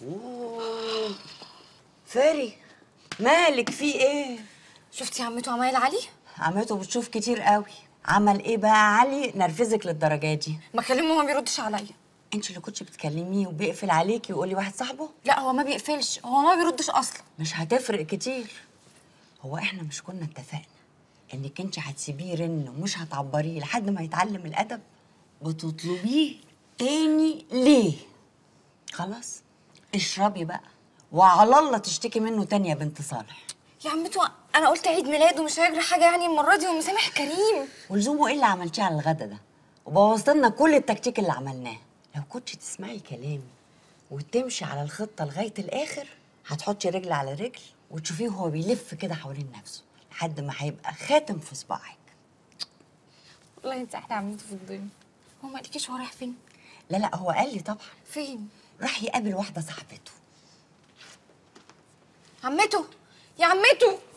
أوه. فاري مالك في ايه شفتي عمته عمايل علي عمته بتشوف كتير قوي عمل ايه بقى علي نرفزك للدرجه دي بكلمه ما بيردش عليا انت اللي كنتش بتكلميه وبيقفل عليكي ويقول لي واحد صاحبه لا هو ما بيقفلش هو ما بيردش اصلا مش هتفرق كتير هو احنا مش كنا اتفقنا انك انت هتسيبيه يرن ومش هتعبريه لحد ما يتعلم الادب وتطلبيه تاني ليه خلاص اشربي بقى وعلى الله تشتكي منه تاني يا بنت صالح يا عمته انا قلت عيد ميلاده مش هيجري حاجه يعني المره دي ومسامح كريم ولزومه ايه اللي عملتيه على الغدا ده وبوظت لنا كل التكتيك اللي عملناه لو كنتش تسمعي كلامي وتمشي على الخطه لغايه الاخر هتحطي رجل على رجل وتشوفيه وهو بيلف كده حوالين نفسه لحد ما هيبقى خاتم في صباعك والله انت احلى عمته في الدنيا هو ما قالكيش هو رايح فين لا لا هو قال لي طبعا فين راح يقابل واحده صاحبته عمته يا عمته